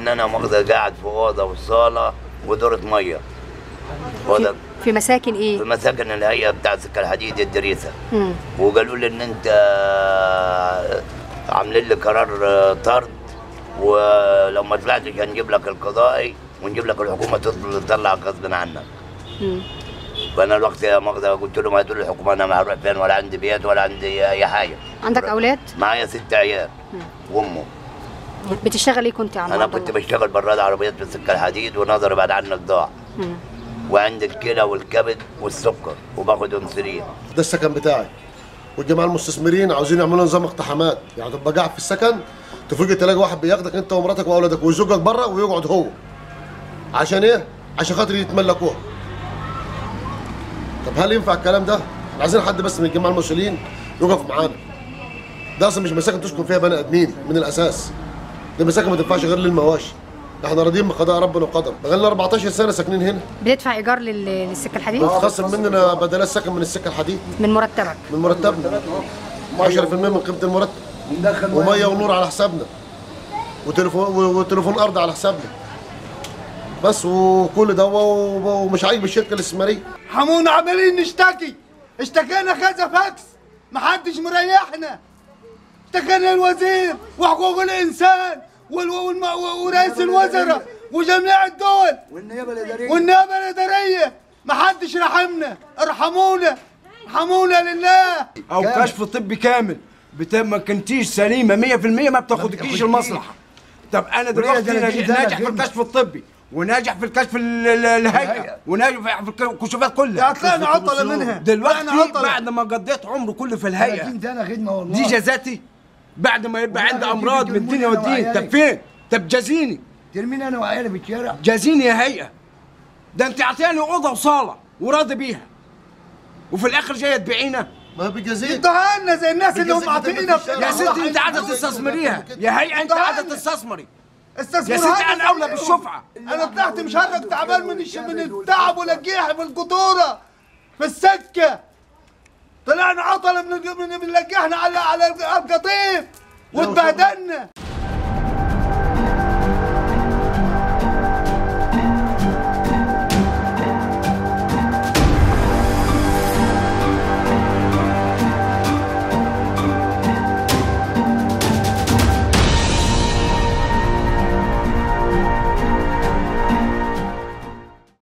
ان انا مؤاخذه قاعد في اوضه وصاله ودوره ميه اوضه في, في مساكن في ايه مساكن الهيئه بتاع سكه الحديد الدريسه مم. وقالوا لي ان انت عاملين لي قرار آه، طرد ولو ما طلعتش هنجيب لك القضائي ونجيب لك الحكومه تطل- تطلع غصب عنك مم. فانا الوقت يا مؤاخذه قلت لهم هاتوا لي الحكومه انا ما هروح فين ولا عندي بيت ولا عندي اي حاجه عندك اولاد معايا ست عيال وامه بتشتغل ايه كنت يا عم انا عبد كنت الله؟ بشتغل براد عربيات في السكه الحديد ونظري بعد عنك ضاع مم. وعندي الكلى والكبد والسكر وباخد انسولين ده السكن بتاعي والجماعه المستثمرين عاوزين يعملوا نظام اقتحامات يعني تبقى قاعد في السكن تفوجئ تلاقي واحد بياخدك انت ومراتك واولادك ويزوجك بره ويقعد هو عشان ايه؟ عشان خاطر يتملكوها طب هل ينفع الكلام ده؟ احنا عايزين حد بس من الجماعه المسؤولين يقف معانا ده اصلا مش مساكن تسكن فيها بني ادمين من الاساس دي مساكن ما تنفعش غير للمواشي احنا راضيين بقضاء ربنا وقدر بقالنا 14 سنه ساكنين هنا بتدفع ايجار لل- للسكه الحديد بتخصم مننا بدلات سكن من السكه الحديد من مرتبك من مرتبنا 10% من قيمه المرتب وميه ونور على حسابنا وتليفون وتليفون ارض على حسابنا بس وكل ده و- ومش عاجب الشركه الاستثماريه حمونا عمالين نشتكي اشتكينا كذا فاكس محدش مريحنا اشتكينا الوزير وحقوق الانسان وال- والم- ورئيس الوزراء وجميع الدول والنيابه الاداريه والنيابه الاداريه محدش رحمنا ارحمونا ارحمونا لله او كشف طبي كامل بتا... ما كنتيش سليمه 100% ما بتاخدكيش المصلحه طب انا دلوقتي ده أنا ناجح, جيت أنا ناجح في خدمة. الكشف الطبي وناجح في الكشف ال- ال- الهيئه وناجح في الك- الكشوفات كلها يا طلعنا عطله منها دلوقتي طلعنا عطلة. بعد ما قضيت عمري كله في الهيئه 30 سنه خدمه والله دي جزاتي بعد ما يبقى والله عندي أجيب امراض من الدنيا الدنيا والدين وعيالي. طب فين طب جازيني ترميني انا وعيالي في الشارع جازيني يا هيئه ده انت اعطيني اوضه وصاله وراضي بيها وفي الاخر جايه تبيعينا ما بيجازيك ادوها لنا زي الناس اللي هم بيجازيك عاطينا في الشارع. يا ستي انت قاعده تستثمريها يا هيئه انت قاعده تستثمري يا ستي انا اولى بالشفعه انا طلعت مشرق تعبان من الش... من التعب والجيح من القطوره في السكه طلعنا عطله من من من لجحنا على على القطيف واتبهدلنا